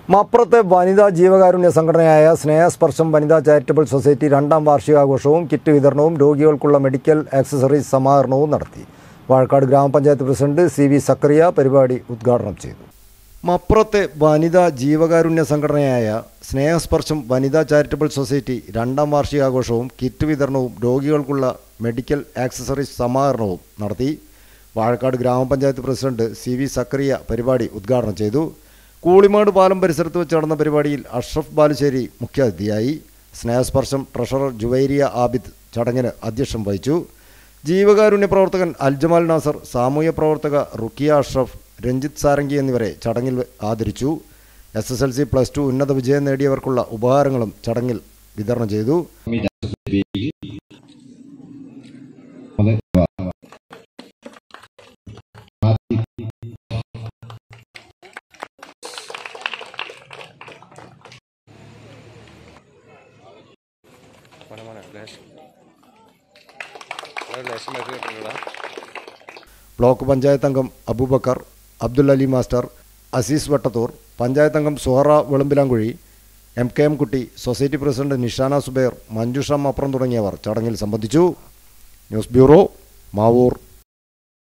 മപ്പുറത്തെ വനിതാ ജീവകാരുണ്യ സംഘടനയായ സ്നേഹസ്പർശം വനിതാ ചാരിറ്റബിൾ സൊസൈറ്റി രണ്ടാം വാർഷികാഘോഷവും കിറ്റ് വിതരണവും രോഗികൾക്കുള്ള മെഡിക്കൽ ആക്സസറീസ് സമാഹരണവും നടത്തി വാഴക്കാട് ഗ്രാമപഞ്ചായത്ത് പ്രസിഡന്റ് സി വി സക്കറിയ പരിപാടി ഉദ്ഘാടനം ചെയ്തു മപ്പുറത്തെ വനിതാ ജീവകാരുണ്യ സംഘടനയായ സ്നേഹസ്പർശം വനിതാ ചാരിറ്റബിൾ സൊസൈറ്റി രണ്ടാം വാർഷികാഘോഷവും കിറ്റ് വിതരണവും രോഗികൾക്കുള്ള മെഡിക്കൽ ആക്സസറീസ് സമാഹരണവും നടത്തി വാഴക്കാട് ഗ്രാമപഞ്ചായത്ത് പ്രസിഡന്റ് സി വി സക്കറിയ പരിപാടി ഉദ്ഘാടനം ചെയ്തു കൂളിമാട് പാലം പരിസരത്ത് വെച്ച് നടന്ന പരിപാടിയിൽ അഷ്റഫ് ബാലുശ്ശേരി മുഖ്യാതിഥിയായി സ്നേഹസ്പർശം ട്രഷറർ ജുവൈരിയ ആബിദ് ചടങ്ങിന് അധ്യക്ഷം വഹിച്ചു ജീവകാരുണ്യ പ്രവർത്തകൻ അൽജമാൽ നാസർ സാമൂഹ്യ പ്രവർത്തക റുക്കിയ അഷ്റഫ് രഞ്ജിത്ത് സാരംഗി എന്നിവരെ ചടങ്ങിൽ ആദരിച്ചു S S L C plus two ഉന്നത വിജയം നേടിയവർക്കുള്ള ഉപഹാരങ്ങളും ചടങ്ങിൽ വിതരണം ചെയ്തു മോനെ മോനെ ലേശം ഒരു ലേശം മരുന്ന് കിട്ടുന്നില്ല ബ്ലോക്ക് പഞ്ചായത്ത് അംഗം അബൂബക്കർ അബ്ദുൽ അലി മാസ്റ്റർ അസീസ് വട്ടത്തൂർ പഞ്ചായത്ത് അംഗം Suhara Velumbilankuzhi M K M Kutty society president Nishana Subair Manjusha Mapram തുടങ്ങിയവർ ചടങ്ങിൽ സംബന്ധിച്ചു ന്യൂസ് ബ്യൂറോ മാവൂർ